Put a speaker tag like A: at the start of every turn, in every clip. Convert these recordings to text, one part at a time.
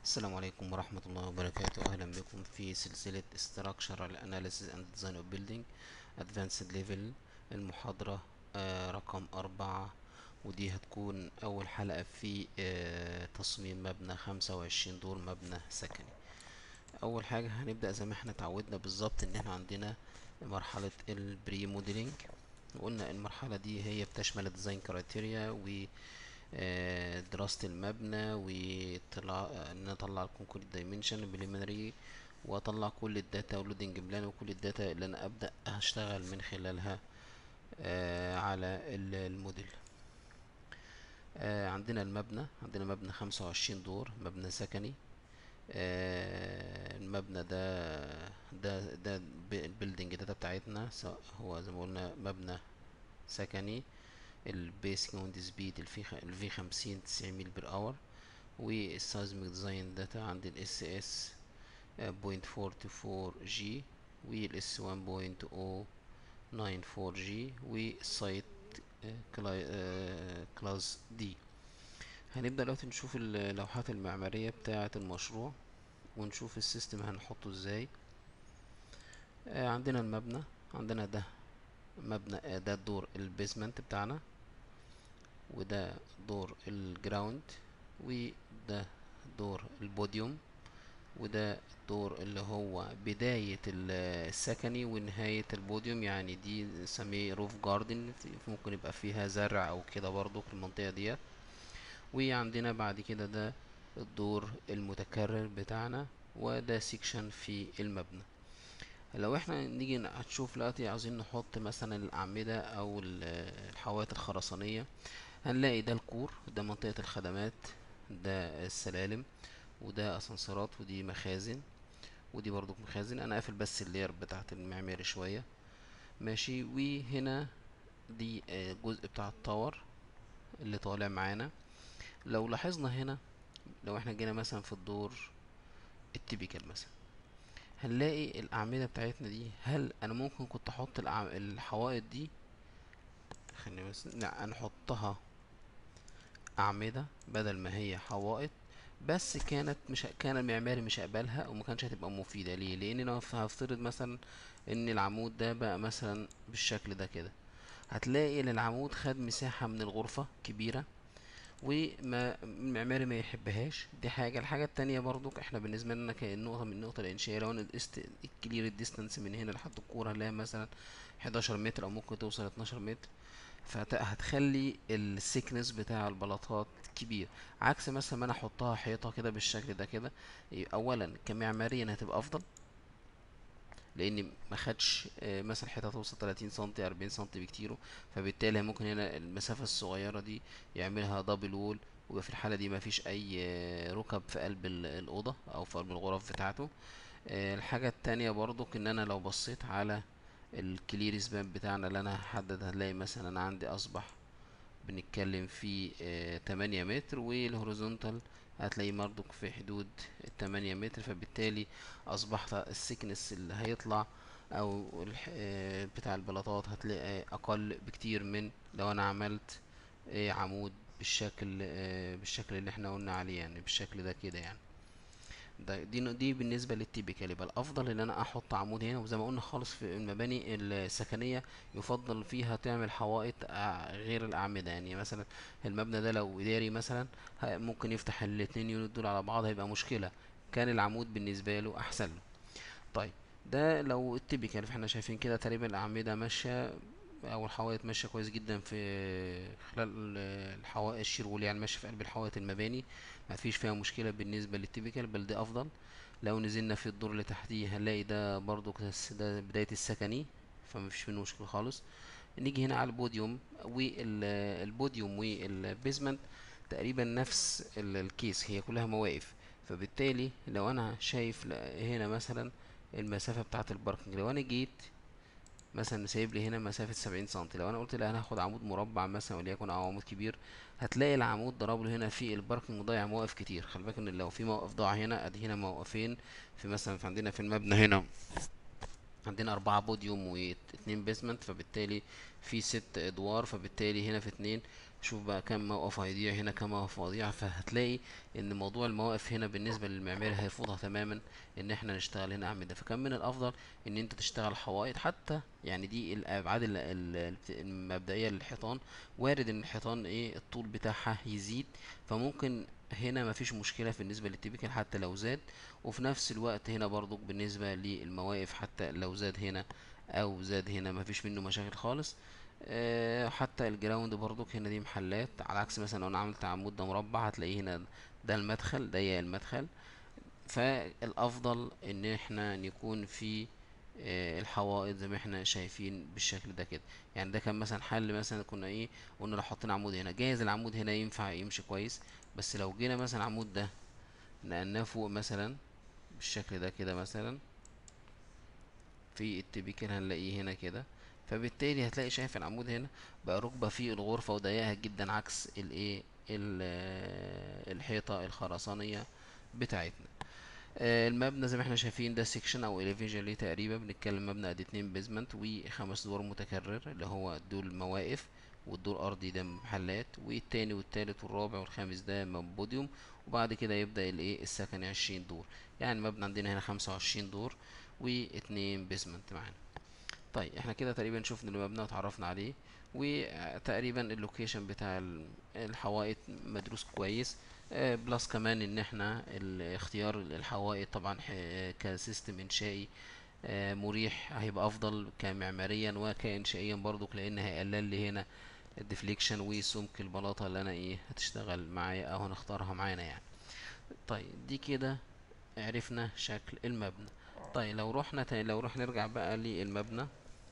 A: السلام عليكم ورحمة الله وبركاته أهلا بكم في سلسلة Structural Analysis and Design of Building Advanced Level المحاضرة آه، رقم أربعة ودي هتكون أول حلقة في آه، تصميم مبنى خمسة وعشرين دور مبنى سكني أول حاجة هنبدأ زي ما احنا اتعودنا بالظبط إن احنا عندنا مرحلة البري موديلنج وقلنا المرحلة دي هي بتشمل الديزاين كرايتيريا و آه، دراسة المبنى وطلع نطلع الكونكريت دايمنشن بريليمينري واطلع كل الداتا ولودنج بلان وكل الداتا اللي انا ابدا اشتغل من خلالها آه، على ال- الموديل آه، عندنا المبنى عندنا مبنى خمسة وعشرين دور مبنى سكني آه، المبنى ده ده ده البيلدينج داتا بتاعتنا سواء هو زي ما قلنا مبنى سكني البيسك ويند سبيد الفي خ... الفي خمسين تسعين ميل بير اور والسايزميك ديزاين داتا عند الاس اس بوينت فورتي فور جي والاس وان بوينت او ناين فور جي والسايت كلاس دي هنبدأ دلوقتي نشوف اللوحات المعمارية بتاعة المشروع ونشوف السيستم هنحطه ازاي آه، عندنا المبنى عندنا ده مبنى آه، ده الدور البيزمنت بتاعنا وده دور الجراوند وده دور البوديوم وده دور اللي هو بداية ال- السكني ونهاية البوديوم يعني دي نسميه روف جاردن ممكن يبقى فيها زرع او كده برضو في المنطقة ديت وعندنا بعد كده ده الدور المتكرر بتاعنا وده سيكشن في المبنى لو احنا نيجي هتشوف دلوقتي عاوزين نحط مثلا الأعمدة أو ال- الحوائط الخرسانية هنلاقي ده الكور ده منطقة الخدمات ده السلالم وده أسانسيرات ودي مخازن ودي برضو مخازن أنا قافل بس اللير بتاعت المعماري شوية ماشي وهنا دي آه، جزء بتاع التاور اللي طالع معانا لو لاحظنا هنا لو احنا جينا مثلا في الدور التيبيكال مثلا هنلاقي الأعمدة بتاعتنا دي هل أنا ممكن كنت أحط الأع- الحوائط دي خلينا بس لا نحطها أعمدة بدل ما هي حوائط بس كانت مش كان المعماري مش هيقبلها وما كانش هتبقى مفيدة ليه لأن أنا هفترض مثلا إن العمود ده بقى مثلا بالشكل ده كده هتلاقي إن العمود خد مساحة من الغرفة كبيرة وما المعماري ما يحبهاش دي حاجة الحاجة التانية برضو احنا بالنسبة لنا كنقطة من النقطة الإنشائية لو انا قست الكلير الديستانس من هنا لحد الكورة هنلاقي مثلا 11 متر أو ممكن توصل 12 متر فهتخلي السيكنس بتاع البلاطات كبير عكس مثلا ما انا احطها حيطة كده بالشكل ده كده اولا كمعماريا هتبقى افضل لان ما خدش آه، مثلا حيطه توصل 30 سنتي 40 سنتي بكتيره فبالتالي ممكن هنا المسافه الصغيره دي يعملها دبل وول وفي الحاله دي ما فيش اي آه، ركب في قلب ال- الاوضه او في قلب الغرف بتاعته آه، الحاجه التانية برضو ان انا لو بصيت على الكلير سبان بتاعنا اللي انا هحدد هنلاقي مثلا انا عندي اصبح بنتكلم في آه، 8 متر والهوريزونتال هتلاقيه برضك في حدود التمانية متر فبالتالي أصبحت السكنس اللي هيطلع أو الح- آه، بتاع البلاطات هتلاقي أقل بكتير من لو أنا عملت آه، عمود بالشكل آه، بالشكل اللي احنا قلنا عليه يعني بالشكل ده كده يعني ده دي دي بالنسبه للتيبيكال يبقى الافضل ان انا احط عمود هنا وزي ما قلنا خالص في المباني السكنيه يفضل فيها تعمل حوائط آه، غير الاعمده يعني مثلا المبنى ده لو اداري مثلا ه- ممكن يفتح الاتنين يونت دول على بعض هيبقى مشكله كان العمود بالنسبه له احسن له طيب ده لو التيبيكال فاحنا شايفين كده تقريبا الاعمده ماشيه او الحوائط ماشيه كويس جدا في خلال ال- الحوائط الشيرولي يعني ماشيه في قلب الحوائط المباني ما فيش فيها مشكله بالنسبه للتيبيكال بل ده افضل لو نزلنا في الدور اللي تحتيه هنلاقي ده برضو كس- ده بدايه السكني فما فيش منه مشكله خالص نيجي هنا على البوديوم والبوديوم والبيزمنت تقريبا نفس ال- الكيس هي كلها مواقف فبالتالي لو انا شايف ل- هنا مثلا المسافة بتاعة الباركنج لو انا جيت مثلا سايب لي هنا مسافة سبعين سنتي لو انا قلت لا انا هاخد عمود مربع مثلا وليكن او عمود كبير هتلاقي العمود ضرب له هنا في الباركنج ضايع مواقف كتير خلي بالك ان لو في موقف ضاع هنا ادي هنا موقفين في مثلا في عندنا في المبنى هنا عندنا أربعة بوديوم واتنين بيزمنت فبالتالي في ست أدوار فبالتالي هنا في اتنين شوف بقى كم موقف هيضيع هنا كم موقف هيضيع فهتلاقي ان موضوع المواقف هنا بالنسبه للمعماري هيرفضها تماما ان احنا نشتغل هنا اعمده فكان من الافضل ان انت تشتغل حوائط حتى يعني دي الابعاد ال- ال- المبدئيه للحيطان وارد ان الحيطان ايه الطول بتاعها يزيد فممكن هنا مفيش مشكله بالنسبه للتيبيكال حتى لو زاد وفي نفس الوقت هنا برضو بالنسبه للمواقف حتى لو زاد هنا او زاد هنا مفيش منه مشاكل خالص آه، حتى الجراوند برضك هنا دي محلات على عكس مثلا لو انا عملت عمود ده مربع هتلاقيه هنا ده المدخل ضيق المدخل فالافضل ان احنا نكون في آه، الحوائط زي ما احنا شايفين بالشكل ده كده يعني ده كان مثلا حل مثلا كنا ايه قلنا لو حطينا عمود هنا جايز العمود هنا ينفع يمشي كويس بس لو جينا مثلا العمود ده نقلناه فوق مثلا بالشكل ده كده مثلا في التبيكال هنلاقيه هنا كده فبالتالي هتلاقي شايف العمود هنا بقى ركبة في الغرفة وضيقها جدا عكس الايه ال- الحيطة الخرسانية بتاعتنا آه، المبنى زي ما احنا شايفين ده سيكشن او اليفيجن ليه تقريبا بنتكلم مبنى قد اتنين بيزمنت وخمس ادوار متكرر اللي هو دول مواقف والدور الارضي ده محلات والتاني والتالت والرابع والخامس ده م- بوديوم وبعد كده يبدأ الايه السكن عشرين دور يعني المبنى عندنا هنا خمسة وعشرين دور واتنين بيزمنت معانا طيب احنا كده تقريبا شفنا المبنى وتعرفنا عليه وتقريبا اللوكيشن بتاع ال- الحوائط مدروس كويس آه، بلس كمان ان احنا ال- اختيار الحوائط طبعا ح- كسيستم انشائي آه، مريح هيبقى افضل كمعماريا وكانشائيا برضو لان هيقلل لي هنا الديفليكشن وسمك البلاطه اللي انا ايه هتشتغل معايا او هنختارها معانا يعني طيب دي كده عرفنا شكل المبنى طيب لو رحنا تاني لو رحنا نرجع بقى للمبنى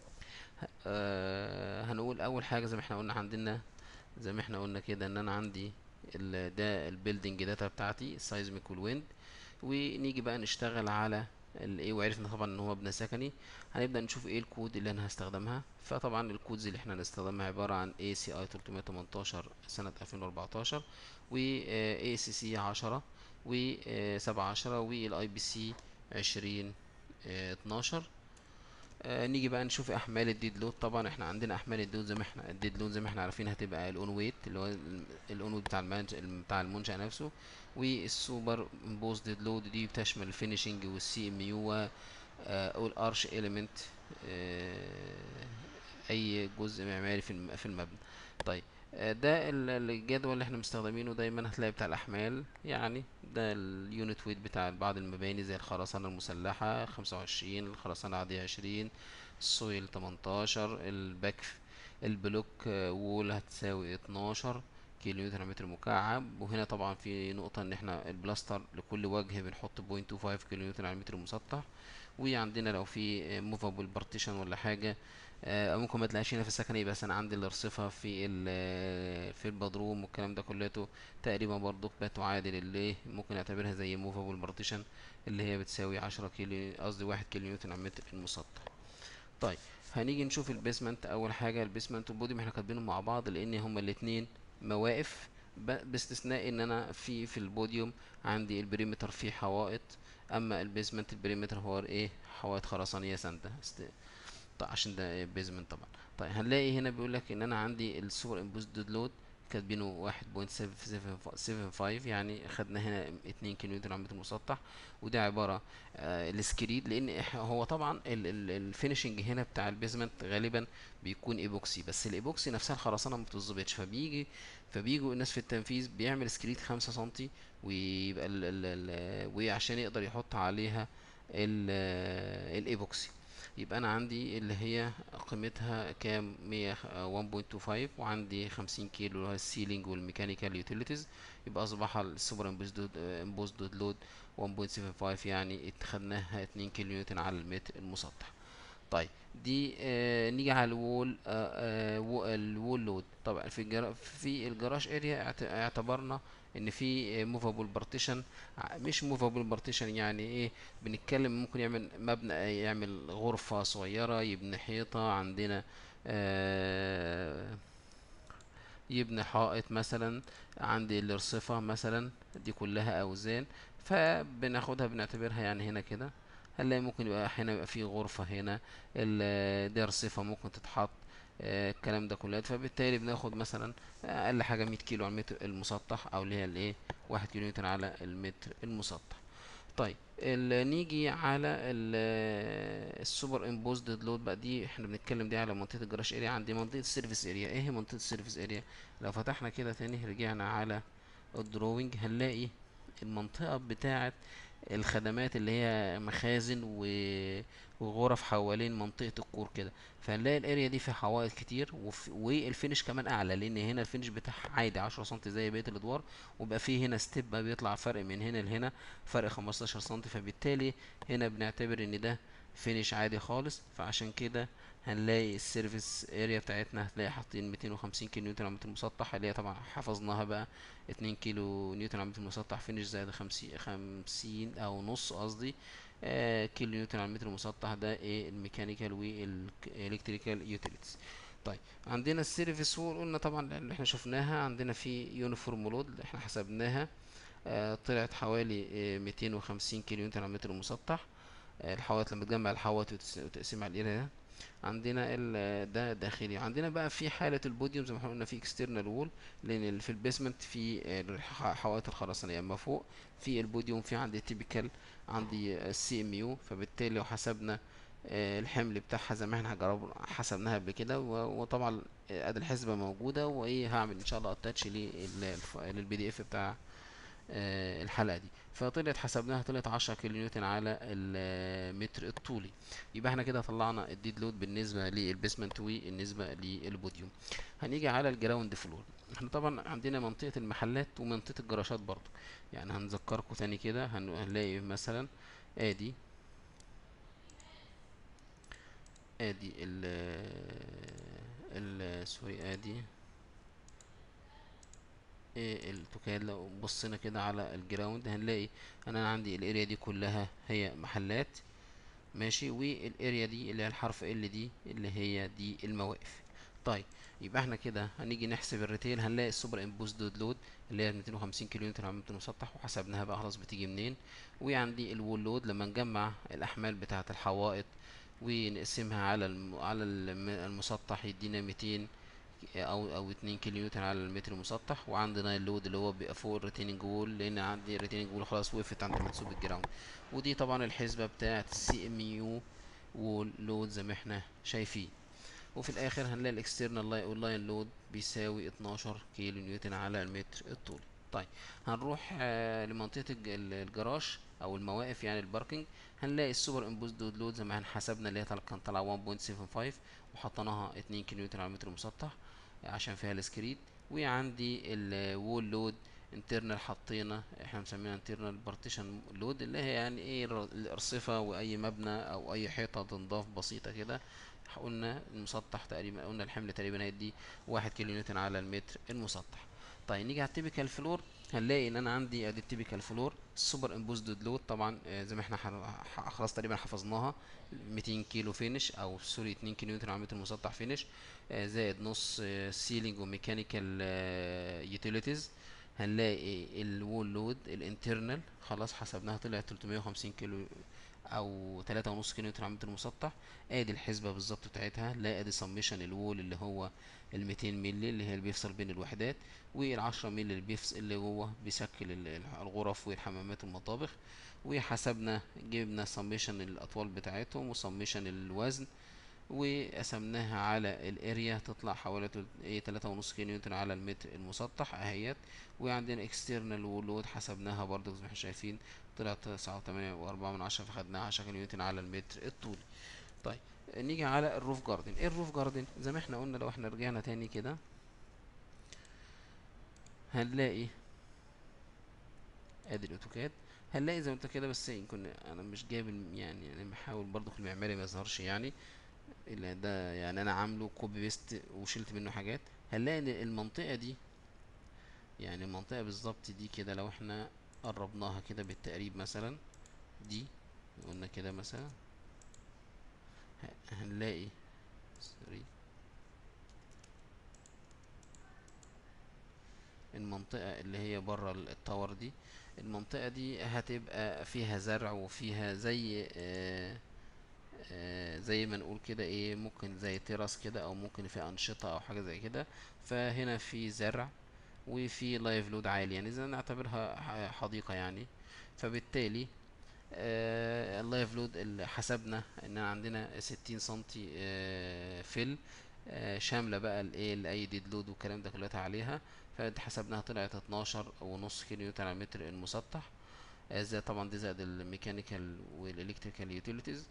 A: آه هنقول اول حاجه زي ما احنا قلنا عندنا زي ما احنا قلنا كده ان انا عندي ال ده البيلدينج داتا بتاعتي السايزميك والويند ونيجي بقى نشتغل على الايه وعرفنا طبعا ان هو مبنى سكني هنبدا نشوف ايه الكود اللي انا هستخدمها فطبعا الكودز اللي احنا هنستخدمها عباره عن ACI 318 سنه 2014 و ACC 10 و 710 والاي بي سي 20 12 آه نيجي بقى نشوف احمال الديد لود طبعا احنا عندنا احمال الديد زي ما احنا الديد لود زي ما احنا عارفين هتبقى الاون ويت اللي هو الاون ويت بتاع المنشأ بتاع المنشأ نفسه والسوبر امبوز ديد لود دي بتشمل الفينيشنج والسي ام يو والارش اليمنت اي جزء معماري في الم- في المبنى طيب آه، ده ال- الجدول اللي احنا مستخدمينه دايما هتلاقي بتاع الاحمال يعني ده اليونت ويت بتاع بعض المباني زي الخرسانة المسلحة خمسة وعشرين الخرسانة العادية عشرين السويل تمنتاشر الباك البلوك آه، وول هتساوي اتناشر كيلو نيوتن على متر مكعب وهنا طبعا في نقطة ان احنا البلاستر لكل وجه بنحط بوينت تو فايف كيلو نيوتن على متر مسطح وعندنا لو في موفابل بارتيشن ولا حاجة آه، ممكن ما تلاقيش هنا في السكني بس انا عندي الارصفة في ال في البدروم والكلام ده كلته تقريبا برضو بتعادل اللي ممكن نعتبرها زي موفابل بارتيشن اللي هي بتساوي عشرة كيلو قصدي واحد كيلو نيوتن على متر المسطح طيب هنيجي نشوف البيسمنت اول حاجه البيسمنت والبوديوم احنا كاتبينهم مع بعض لان هما الاتنين مواقف ب- باستثناء ان انا في في البوديوم عندي البريمتر فيه حوائط اما البيسمنت البريمتر هو ايه حوائط خرسانيه سانده است... طيب عشان ده بيزمنت طبعا طيب هنلاقي هنا بيقول لك ان انا عندي السوبر امبوزد لود كاتبينه واحد بوينت سفن فايف يعني خدنا هنا اتنين كيلو نيوتن على متر مسطح وده عبارة آه السكريد لان إح- هو طبعا الفينشنج هنا بتاع البيزمنت غالبا بيكون ايبوكسي بس الايبوكسي نفسها الخرسانة ما بتظبطش فبيجي فبيجوا الناس في التنفيذ بيعمل سكريد خمسة سنتي ويبقى ال ال ال وعشان يقدر يحط عليها ال- الايبوكسي يبقى انا عندي اللي هي قيمتها كام 100 1.25 وعندي 50 كيلو اللي هو السيلينج والميكانيكال يوتيليتيز يبقى اصبح السوبر امبوزد لود 1.75 يعني اتخدناها 2 كيلو نيوتن على المتر المسطح طيب دي آه نيجي على الوول آه آه وو- الوول لود طبعا في الجرا في الجراج اريا اعت- اعتبرنا ان في موفابل بارتيشن مش موفابل بارتيشن يعني ايه بنتكلم ممكن يعمل مبنى يعمل غرفة صغيرة يبني حيطة عندنا آه يبني حائط مثلا عندي الارصفة مثلا دي كلها اوزان فبناخدها بنعتبرها يعني هنا كده هنلاقي ممكن يبقى هنا يبقى في غرفة هنا ال- دي ارصفة ممكن تتحط آه، الكلام ده كله فبالتالي بناخد مثلا اقل حاجه 100 كيلو على المتر المسطح او اللي هي الايه 1 كيلو نيوتن على المتر المسطح طيب ال- نيجي على ال- السوبر امبوزد لود بقى دي احنا بنتكلم دي على منطقه الجراج اريا عندي منطقه السيرفيس اريا ايه هي منطقه السيرفيس اريا لو فتحنا كده تاني رجعنا على الدروينج هنلاقي المنطقه بتاعه الخدمات اللي هي مخازن و- وغرف حوالين منطقة الكور كده فهنلاقي الاريا دي فيها حوائط كتير وف... والفينش كمان اعلى لان هنا الفينش بتاعها عادي 10 سم زي بقية الادوار وبقى فيه هنا ستيب بقى بيطلع فرق من هنا لهنا فرق 15 سم فبالتالي هنا بنعتبر ان ده فينش عادي خالص فعشان كده هنلاقي السيرفيس اريا بتاعتنا هتلاقي حاطين 250 كيلو نيوتن على متر مسطح اللي هي طبعا حفظناها بقى 2 كيلو نيوتن على متر مسطح فينش زائد 50 50 او نص قصدي آه كيلو نيوتن على المتر المسطح ده ايه الميكانيكال والالكتريكال يوتيليتيز طيب عندنا السيرفيس وول قلنا طبعا اللي احنا شفناها عندنا في يونيفورم لود اللي احنا حسبناها آه طلعت حوالي آه 250 كيلو نيوتن على المتر المسطح آه الحوائط لما تجمع الحوائط وتس- وتقسمها على الاريا ده عندنا ال- ده داخلي عندنا بقى في حالة البوديوم زي ما احنا قلنا في اكسترنال وول لان ال- في البيسمنت في الح- حوائط الخرسانية اما فوق في البوديوم في عندي تيبيكال عندي السي ام يو فبالتالي لو حسبنا آه، الحمل بتاعها زي ما احنا جرب حسبناها قبل كده و- وطبعا آه، ادي الحسبة موجودة وايه هعمل ان شاء الله اتاتش للبي دي اف بتاع آه، الحلقة دي فطلعت حسبناها طلعت 10 كيلو نيوتن على المتر الطولي يبقى احنا كده طلعنا الديد لود بالنسبة للبيسمنت والنسبة للبوديوم هنيجي على الجراوند فلور احنا طبعا عندنا منطقة المحلات ومنطقة الجراشات برضو يعني هنذكركم تاني كده هن- هنلاقي مثلا ادي ادي ال ال سوري ادي ايه التوكاد لو بصينا كده على الجراوند هنلاقي ان انا عندي الاريا دي كلها هي محلات ماشي والاريا دي اللي هي الحرف ال دي اللي هي دي المواقف طيب يبقى احنا كده هنيجي نحسب الريتيل هنلاقي السوبر امبوزد لود اللي هي 250 كيلو نيوتن على متر مسطح وحسبناها بقى خلاص بتيجي منين وعندي الوول لود لما نجمع الاحمال بتاعه الحوائط ونقسمها على الم... على الم- المسطح يدينا 200 او او 2 كيلو نيوتن على المتر المسطح وعندنا اللود اللي هو بيبقى فوق الريتيننج وول لان عندي الريتيننج وول خلاص وقفت عند منسوب الجراوند ودي طبعا الحسبه بتاعه السي ام يو وول لود زي ما احنا شايفين وفي الاخر هنلاقي الاكسترنال لاين لود بيساوي 12 كيلو نيوتن على المتر الطولي طيب هنروح آه لمنطقه الج- ال- الجراج او المواقف يعني الباركينج هنلاقي السوبر امبوزد لود زي ما احنا حسبنا اللي هي طل- كان طالعه 1.75 وحطيناها 2 كيلو نيوتن على المتر المسطح عشان فيها السكريد وعندي الوول لود انترنال حطينا احنا مسمينها انترنال بارتيشن لود اللي هي يعني ايه الر- الارصفه واي مبنى او اي حيطه تنضاف بسيطه كده قلنا المسطح تقريبا قلنا الحمل تقريبا هيدي واحد كيلو نيوتن على المتر المسطح طيب نيجي على التيبيكال فلور هنلاقي ان انا عندي ادي التيبيكال فلور السوبر امبوزد لود طبعا آه، زي ما احنا ح- ح- خلاص تقريبا حفظناها 200 كيلو فينش او سوري 2 كيلو نيوتن على المتر المسطح فينش آه، زائد نص سيلينج وميكانيكال يوتيليتيز هنلاقي الوول لود الانترنال خلاص حسبناها طلعت 350 كيلو او 3.5 كيلو نيوتن على المتر المسطح ادي الحسبه بالظبط بتاعتها لا ادي سميشن الوول اللي هو ال 200 مللي اللي هي اللي بيفصل بين الوحدات وال 10 مللي اللي بيفصل اللي هو بيشكل ال- ال- الغرف والحمامات والمطابخ وحسبنا جبنا سميشن الاطوال بتاعتهم وسميشن الوزن وقسمناها على الاريا تطلع حوالي تل- ايه تلاتة ونص كيلو نيوتن على المتر المسطح اهيت وعندنا اكسترنال وولود حسبناها برضو زي ما احنا شايفين طلعت تسعة وتمانية وأربعة من عشرة فخدناها عشرة كيلو نيوتن على المتر الطولي طيب نيجي على الروف جاردن ايه الروف جاردن زي ما احنا قلنا لو احنا رجعنا تاني كده هنلاقي ادي الاوتوكاد هنلاقي زي ما قلت كده بس يمكن انا مش جايب الم- يعني انا بحاول برضو في المعماري ما يظهرش يعني الا ده يعني انا عامله كوبي بيست وشلت منه حاجات هنلاقي ان المنطقه دي يعني المنطقه بالظبط دي كده لو احنا قربناها كده بالتقريب مثلا دي قلنا كده مثلا ه- هنلاقي سوري المنطقة اللي هي بره التاور دي المنطقة دي هتبقى فيها زرع وفيها زي آه آه زي ما نقول كده ايه ممكن زي تراس كده او ممكن في انشطة او حاجة زي كده فهنا في زرع وفي لايف لود عالي يعني اذا نعتبرها ح- حديقة يعني فبالتالي آه اللايف لود اللي حسبنا ان عندنا ستين سنتي آه فل آه شاملة بقى الايه الاي ديد لود والكلام ده كلها عليها فحسبناها طلعت اتناشر ونص كيلو نيوتن على المتر المسطح آه زي طبعا دي زائد الميكانيكال والالكتريكال يوتيليتيز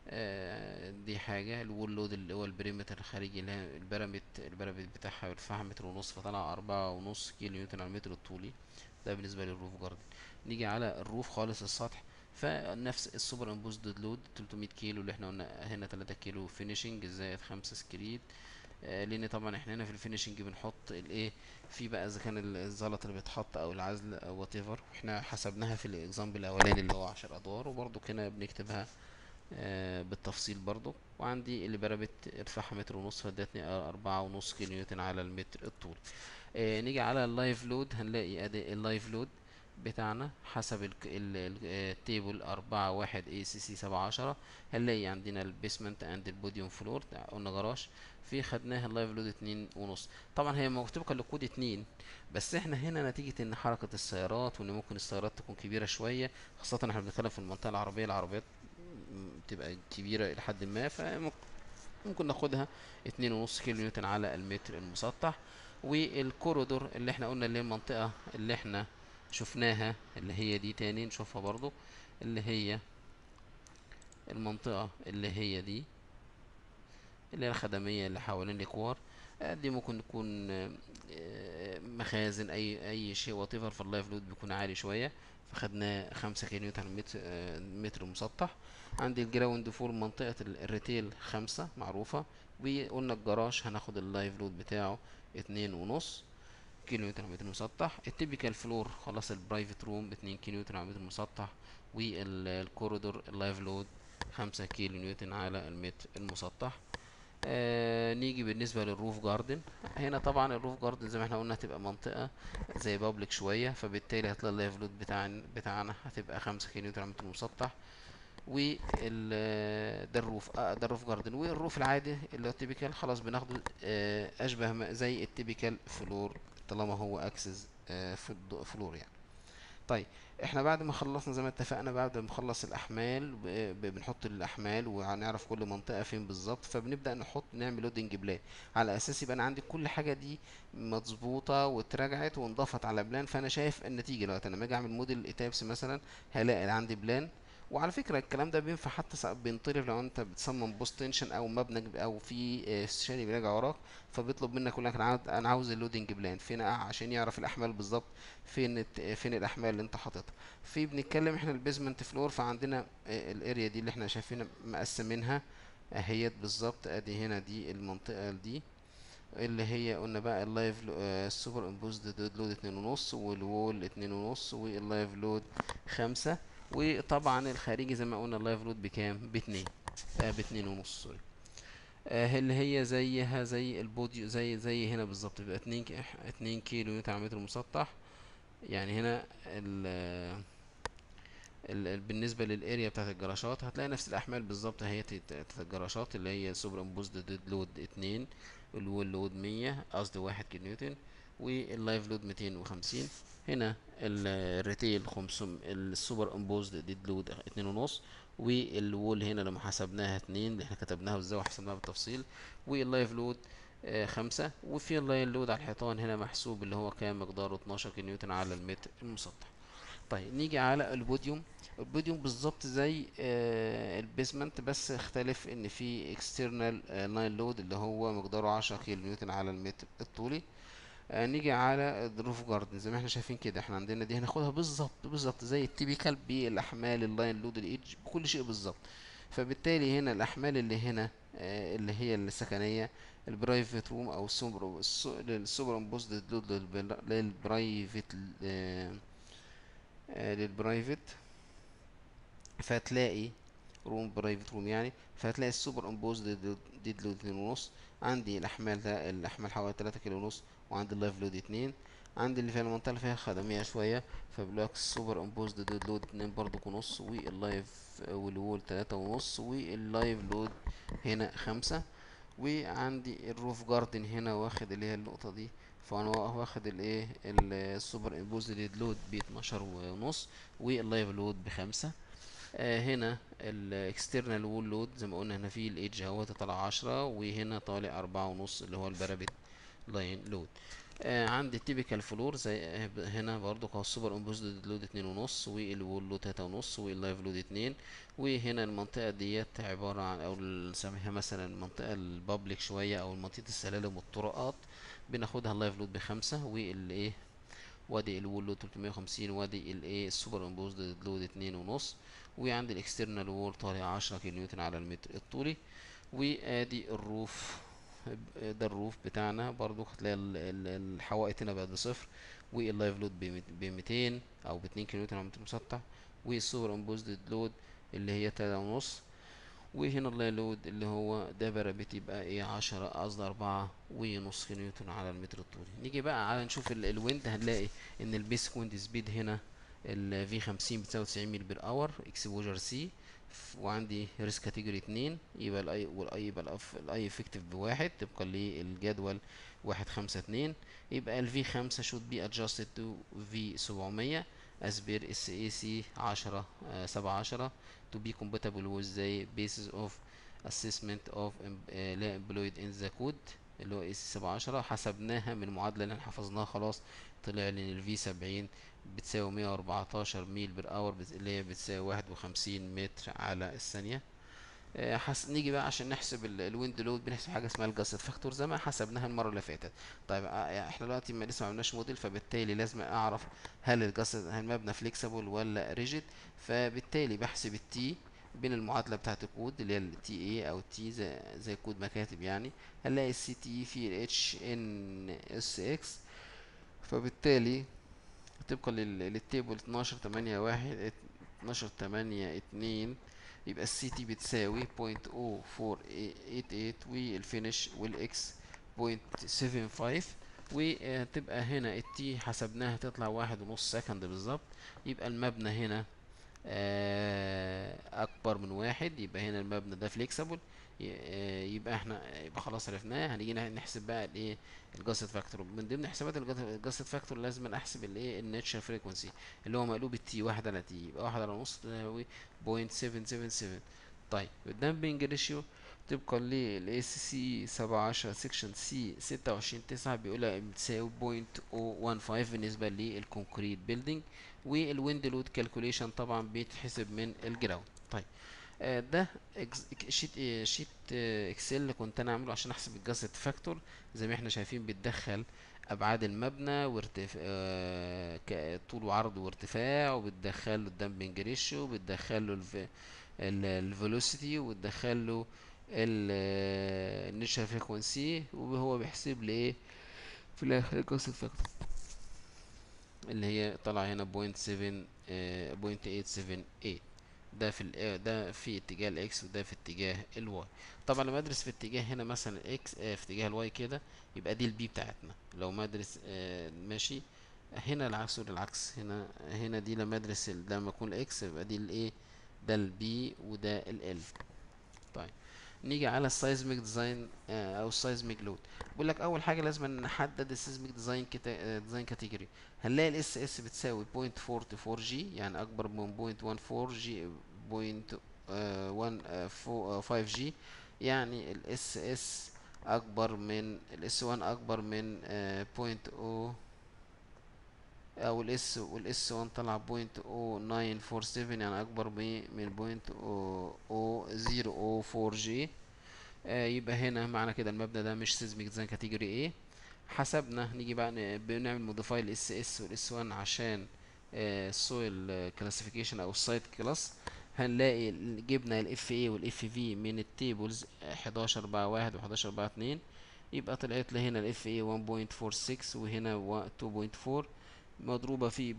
A: دي حاجة الوول لود اللي هو البريمتر الخارجي اللي هي البرامت البرامت بتاعها ارتفاعها متر ونص فطلع أربعة ونص كيلو نيوتن على المتر الطولي ده بالنسبة للروف جاردن نيجي على الروف خالص السطح فنفس السوبر امبوزد لود 300 كيلو اللي احنا قلنا هنا 3 كيلو فينيشنج زائد 5 سكريد آه لان طبعا احنا هنا في الفينيشنج بنحط الايه في بقى اذا كان الزلط اللي بيتحط او العزل او وات ايفر احنا حسبناها في الاكزامبل الاولاني اللي هو 10 ادوار وبرضو هنا بنكتبها آه بالتفصيل برضو وعندي اللي بربت ارتفاعها متر ونص فادتني أربعة ونص كيلو نيوتن على المتر الطول آه نيجي على اللايف لود هنلاقي ادي اللايف لود بتاعنا حسب ال- ال- ال- التيبل أربعة واحد اي سي سي سبعة عشرة هنلاقي عندنا البيسمنت اند البوديوم فلور قلنا جراج في خدناها اللايف لود اتنين ونص طبعا هي مكتوبة لكود اتنين بس احنا هنا نتيجة ان حركة السيارات وان ممكن السيارات تكون كبيرة شوية خاصة احنا بنتكلم في المنطقة العربية العربيات م- بتبقى كبيرة إلى حد ما فممكن ناخدها اتنين ونص كيلو نيوتن على المتر المسطح والكوريدور اللي احنا قلنا اللي هي المنطقة اللي احنا شفناها اللي هي دي تاني نشوفها برضو اللي هي المنطقة اللي هي دي اللي هي الخدمية اللي حوالين الإكوار آه، دي ممكن تكون آه، آه، مخازن أي أي شيء واتيفر فاللايف لود بيكون عالي شوية فخدناه خمسة كيلو نيوتن متر آه، متر مسطح عندي الجراوند فور منطقة ال- الريتيل خمسة معروفة وقلنا الجراج هناخد اللايف لود بتاعه اتنين ونص كيلو نيوتن على متر مسطح التيبيكال فلور خلاص البرايفت روم اتنين كيلو نيوتن على متر مسطح والكوريدور اللايف لود خمسة كيلو نيوتن على المتر المسطح آه نيجي بالنسبة للروف جاردن هنا طبعا الروف جاردن زي ما احنا قلنا هتبقى منطقة زي بابليك شوية فبالتالي هتلاقي اللايف لود بتاعنا بتاعنا هتبقى خمسة كيلو نيوتن على متر مسطح وال ده الروف آه ده الروف جاردن والروف العادي اللي هو التيبيكال خلاص بناخده آه اشبه ما- زي التيبيكال فلور طالما هو اكسس آه فلور يعني طيب احنا بعد ما خلصنا زي ما اتفقنا بعد ما نخلص الاحمال ب- ب- بنحط الاحمال وهنعرف كل منطقه فين بالظبط فبنبدا نحط نعمل لودنج بلان على اساس يبقى انا عندي كل حاجه دي مظبوطه واتراجعت وانضافت على بلان فانا شايف النتيجه دلوقتي انا لما اجي اعمل موديل ايتابس مثلا هلاقي عندي بلان وعلى فكره الكلام ده بينفع حتى ساعات بينطلب لو انت بتصمم بوست تنشن او مبنى ج- او في آه، استشاري بيراجع وراك فبيطلب منك يقول لك انا عاوز انا عاوز اللودنج بلان فين عشان يعرف الاحمال بالظبط فين الت- فين الاحمال اللي انت حاططها في بنتكلم احنا البيزمنت فلور فعندنا آه، الاريا دي اللي احنا شايفينها مقسمينها اهيت بالظبط ادي هنا دي المنطقة دي اللي هي قلنا بقى اللايف السوبر امبوزد ديد لود اتنين ونص والوول اتنين ونص واللايف لود خمسة وطبعا الخارجي زي ما قلنا اللايف لود بكام باتنين آه باتنين ونص سوري آه اللي هي زيها زي البوديو زي زي هنا بالظبط بيبقى اتنين ك- اتنين كيلو نيوتن على متر مسطح يعني هنا ال ال- ال- بالنسبة للاريا بتاعت الجراشات هتلاقي نفس الأحمال بالظبط هي بتاعت الجراشات اللي هي سوبر امبوزد ديد لود اتنين الوول لود مية قصدي واحد كيلو نيوتن واللايف لود ميتين وخمسين هنا ال- الريتيل خمسم السوبر امبوزد ديد لود اتنين ونص والوول هنا لما حسبناها اتنين اللي احنا كتبناها ازاي وحسبناها بالتفصيل واللايف لود آه خمسة وفي اللاين لود على الحيطان هنا محسوب اللي هو كان مقداره 12 كيلو نيوتن على المتر المسطح طيب نيجي على البوديوم البوديوم بالظبط زي آه البيزمنت بس اختلف ان في اكسترنال لاين لود اللي هو مقداره 10 كيلو نيوتن على المتر الطولي آه نيجي على الروف جاردن زي ما احنا شايفين كده احنا عندنا دي هناخدها بالظبط بالظبط زي التيبيكال بالاحمال اللاين لود الايدج بكل شيء بالظبط فبالتالي هنا الاحمال اللي هنا آه اللي هي السكنيه البرايفت روم او السوبر السوبر امبوزد لود للبرايفت آه آه، للبرايفت فهتلاقي روم برايفت روم يعني فهتلاقي السوبر امبوز ديد لود اتنين ونص عندي الاحمال ده الاحمال حوالي تلاتة كيلو ونص وعندي اللايف لود اتنين عندي اللي فيها المنطقة اللي فيها خدمية شوية فبالعكس سوبر امبوزد ديد لود اتنين برضو ونص واللايف والوول تلاتة ونص واللايف لود هنا خمسة وعندي الروف جاردن هنا واخد اللي هي النقطة دي فانا واخد الايه السوبر امبوزد ديد لود باتناشر ونص واللايف لود بخمسة آه هنا الاكسترنال وول لود زي ما قلنا هنا في الايدج اهوت طالع عشرة وهنا طالع أربعة ونص اللي هو البارابيت لاين لود آه عندي التيبيكال فلور زي هنا برضو هو السوبر امبوزد لود اتنين ونص والوول لود تلاتة ونص واللايف لود اتنين وهنا المنطقة ديت عبارة عن او نسميها مثلا المنطقة البابليك شوية او منطقة السلالم والطرقات بناخدها اللايف لود بخمسة والايه وادي الوول لود 350 وادي الايه السوبر امبوزد لود اتنين ونص وعندي الاكسترنال وول طالع عشرة كيلو نيوتن على المتر الطولي وادي الروف ده الروف بتاعنا برضو هتلاقي الحوائط هنا بقت بصفر واللايف لود ب 200 او ب 2 كيلو نيوتن على متر مسطح والسوبر امبوزد لود اللي هي تلاتة ونص وهنا اللاي لود اللي هو ده بارابيت يبقى ايه عشرة قصدي أربعة ونص كيلو نيوتن على المتر الطولي نيجي بقى على نشوف الويند هنلاقي ان البيسك ويند سبيد هنا ال في خمسين بتساوي تسعين ميل بير اور اكسبوجر سي وعندي ريسك كاتيجوري اتنين يبقى الاي والاي يبقى الاي افكتيف بواحد طبقا للجدول واحد خمسة اتنين يبقى ال في خمسة should be adjusted to في سبعمية as per SAC عشرة سبعة عشرة to be compatible with the basis of assessment of لا employed in the code اللي هو اس سبعة عشرة حسبناها من المعادلة اللي احنا حفظناها خلاص طلع لي ان الفي سبعين بتساوي مية واربعتاشر ميل بر اور اللي هي بتساوي واحد وخمسين متر على الثانية آه حس... نيجي بقى عشان نحسب الويند لود بنحسب حاجه اسمها الجاست فاكتور زي ما حسبناها المره اللي فاتت طيب آه احنا دلوقتي ما لسه ما عملناش موديل فبالتالي لازم اعرف هل الجاست هل المبنى فليكسبل ولا ريجيد فبالتالي بحسب التي بين المعادلة بتاعت الكود اللي هي التي اي او التي زي, زي كود مكاتب يعني هنلاقي السي تي في الاتش ان اس اكس فبالتالي طبقا للتيبل اتناشر تمانية واحد اتناشر تمانية اتنين يبقى السي تي بتساوي بوينت او فور ايت ايت والفينش والاكس بوينت سفن فايف وتبقى هنا التي حسبناها تطلع واحد ونص سكند بالظبط يبقى المبنى هنا اكبر من واحد يبقى هنا المبنى ده فليكسبل يبقى احنا يبقى خلاص عرفناه هنيجي نحسب بقى الايه الجاست فاكتور من ضمن حسابات الجاست فاكتور لازم احسب الايه الناتشر فريكونسي اللي هو مقلوب التي واحد على تي يبقى واحد على نص تساوي بوينت سفن سفن سفن طيب الدامبنج ريشيو طبقا للاس سي سبعة عشرة سيكشن سي ستة وعشرين تسعة بيقول بتساوي بوينت او وان فايف بالنسبة للكونكريت بيلدينج والويند لود كالكوليشن طبعا بيتحسب من الجراوند طيب آه ده شيت شيت اكسل كنت انا عامله عشان احسب الجاست فاكتور زي ما احنا شايفين بتدخل ابعاد المبنى وارتفاع آه طول وعرض وارتفاع وبتدخل له الدامبنج ريشيو وبتدخل له الفيلوسيتي وبتدخل له النيتشر فريكونسي وهو بيحسب لي ايه في الاخر الجاست فاكتور اللي هي طالعه هنا بوينت سفن بوينت ايت سفن ايت ده في ال ده في اتجاه الاكس وده في اتجاه الواي طبعا لما ادرس في اتجاه هنا مثلا الاكس آه في اتجاه الواي كده يبقى دي البي بتاعتنا لو ما ادرس آه ماشي هنا العكس العكس هنا هنا دي لما ادرس لما يكون الاكس يبقى دي الايه ده البي وده ال طيب نيجي على السايزميك ديزاين آه او السايزميك لود بيقول لك اول حاجه لازم نحدد السيزميك ديزاين كتا... ديزاين كاتيجوري هنلاقي الاس اس بتساوي 0.44 جي يعني اكبر من 0.14 جي 0.15 جي يعني الاس اس اكبر من الاس 1 اكبر من 0.0 او الاس والاس 1 طلع 0.0947 يعني اكبر من 0.004 جي آه يبقى هنا معنى كده المبنى ده مش سيزميك ديزاين كاتيجوري ايه حسبنا نيجي بقى بنعمل موديفاي الاس اس والاس 1 عشان السويل كلاسيفيكيشن او السايت كلاس هنلاقي جبنا الاف اي والاف في من التيبلز 11 بقى 1 و11 بقى 2 يبقى طلعت لي هنا الاف اي 1.46 وهنا 2.4 مضروبة في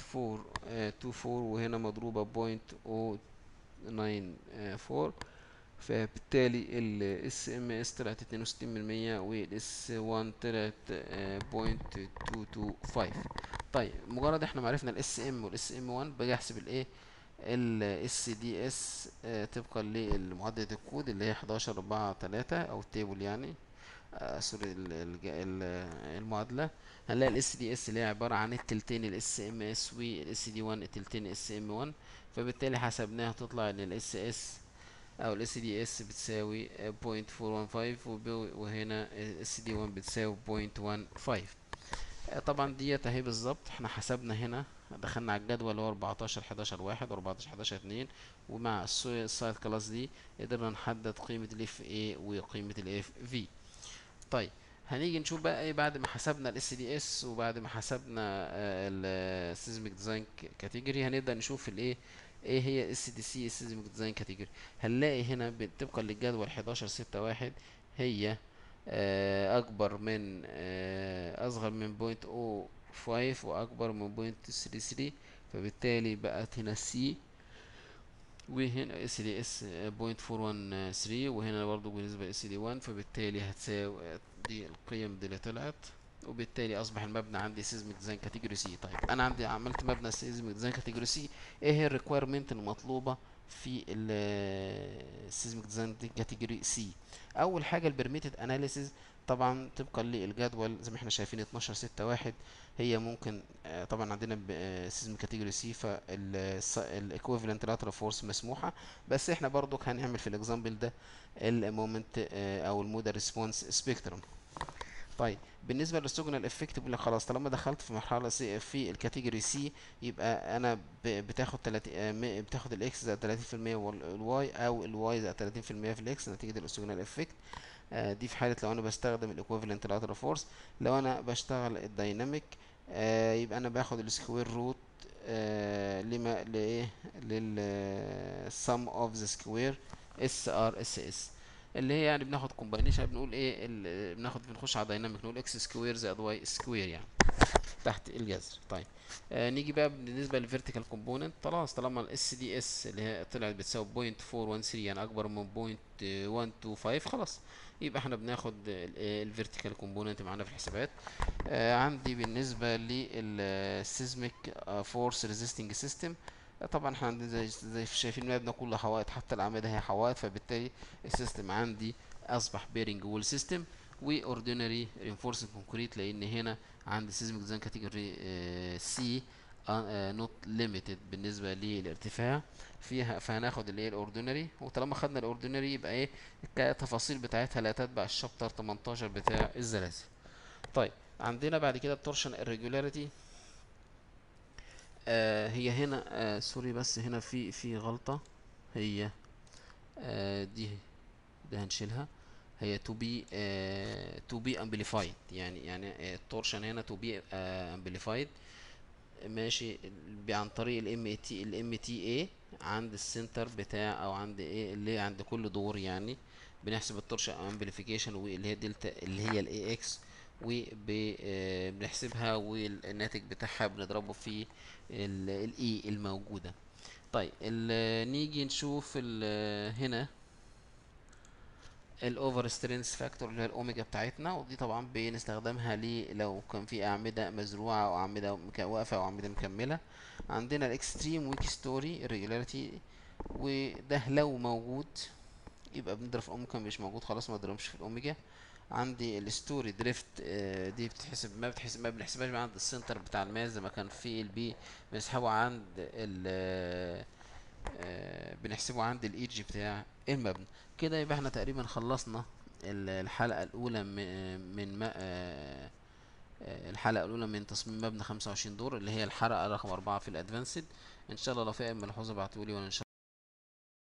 A: 0.424 وهنا مضروبة 0.094 فبالتالي ال SMS طلعت اتنين وستين من المية وال S1 طلعت بوينت تو تو فايف طيب مجرد احنا معرفنا ال SM وال SM1 باجي احسب الايه ال SDS آه، طبقا لمعادلة الكود اللي هي حداشر أربعة تلاتة أو التيبل يعني آه سوري ال- الج- ال- المعادلة هنلاقي ال SDS اللي هي عبارة عن التلتين ال SMS وال SD1 التلتين ال SM1 فبالتالي حسبناها تطلع ان ال SS او ال SDS بتساوي آه، 0.415 وب- وهنا ال SD1 بتساوي 0.15 آه، طبعا ديت اهي بالظبط احنا حسبنا هنا دخلنا على الجدول اللي هو 14 11 1 و14 11 2 ومع السايد كلاس دي قدرنا نحدد قيمة ال FA وقيمة ال FV طيب هنيجي نشوف بقى ايه بعد ما حسبنا الاس دي اس وبعد ما حسبنا السيزميك ديزاين كاتيجوري هنبدا نشوف الايه ايه هي اس دي سي السيزميك ديزاين كاتيجوري هنلاقي هنا ب- طبقا للجدول 11 6 1 هي آه، اكبر من آه، اصغر من بوينت او 5 واكبر من بوينت 33 فبالتالي بقت هنا سي وهنا اس دي اس بوينت فور وان ثري وهنا برضو بالنسبة ل اس دي 1 فبالتالي هتساوي دي القيم دي اللي طلعت وبالتالي اصبح المبنى عندي سيزميك ديزاين كاتيجوري سي طيب انا عندي عملت مبنى سيزميك ديزاين كاتيجوري سي ايه هي الريكويرمنت المطلوبه في السيزميك ديزاين كاتيجوري سي اول حاجه البرميتد اناليسيز طبعا طبقا للجدول زي ما احنا شايفين 12 6 1 هي ممكن آه، طبعا عندنا سيزميك كاتيجوري سي فالايكويفالنت لاترال فورس مسموحه بس احنا برضو هنعمل في الاكزامبل ده المومنت او المودال ريسبونس سبيكترم طيب بالنسبه للسيجنال افكت بيقول لك خلاص طالما دخلت في مرحله سي في الكاتيجوري سي يبقى انا ب- بتاخد 30 آه، م- بتاخد الاكس زائد 30% والواي او الواي زائد 30% في الاكس نتيجه السيجنال افكت آه، دي في حاله لو انا بستخدم الايكويفالنت لاترال فورس لو انا بشتغل الدايناميك آه، يبقى انا باخد السكوير روت آه، لما لايه لل sum of the square اس ار اس اس اللي هي يعني بناخد كومباينيشن بنقول ايه ال- بناخد بنخش على دايناميك نقول اكس سكوير زائد واي سكوير يعني تحت الجذر طيب آه نيجي بقى بالنسبه للفيرتيكال كومبوننت خلاص طالما الاس دي اس اللي هي طلعت بتساوي 0.413 يعني اكبر من 0.125 خلاص يبقى احنا بناخد الفيرتيكال كومبوننت معانا في الحسابات آه عندي بالنسبه للسيزميك فورس ريزيستنج سيستم طبعا احنا عندنا زي زي شايفين المبنى كله حوائط حتى الاعمده هي حوائط فبالتالي السيستم عندي اصبح بيرنج وول سيستم واوردينري رينفورسنج كونكريت لان هنا عندي سيزميك ديزاين كاتيجوري سي نوت ليميتد بالنسبه للارتفاع فيها فهناخد اللي هي الاوردينري وطالما خدنا الاوردينري يبقى ايه التفاصيل بتاعتها لا تتبع الشابتر 18 بتاع الزلازل طيب عندنا بعد كده التورشن irregularity آه هي هنا آه سوري بس هنا في في غلطة هي آه دي ده هنشيلها هي to be آه to be amplified يعني يعني التورشن هنا to be آه amplified ماشي ب- عن طريق الام اي تي الام تي اي عند السنتر بتاع او عند ايه اللي عند كل دور يعني بنحسب التورشن امبليفيكيشن واللي هي دلتا اللي هي الاي اكس وبنحسبها والناتج بتاعها بنضربه في الاي الموجوده طيب ال- نيجي نشوف ال- هنا الاوفر سترينث فاكتور اللي هي الاوميجا بتاعتنا ودي طبعا بنستخدمها ليه لو كان في اعمده مزروعه او اعمده مك- واقفه او اعمده مكمله عندنا الاكستريم ويك ستوري الريجولاريتي وده لو موجود يبقى بنضرب في اوميجا مش موجود خلاص ما نضربش في الاوميجا عندي الستوري دريفت آه، دي بتحسب ما بتحسب ما بنحسبهاش عند السنتر بتاع الماس زي ما كان في البي بنسحبه عند ال آه، آه، بنحسبه عند الايدج بتاع المبنى كده يبقى احنا تقريبا خلصنا ال- الحلقة الأولى م- من ما آه، آه، الحلقة الأولى من تصميم مبنى 25 دور اللي هي الحلقة رقم أربعة في الأدفانسد إن شاء الله لو في أي ملحوظة ابعتولي وأنا إن شاء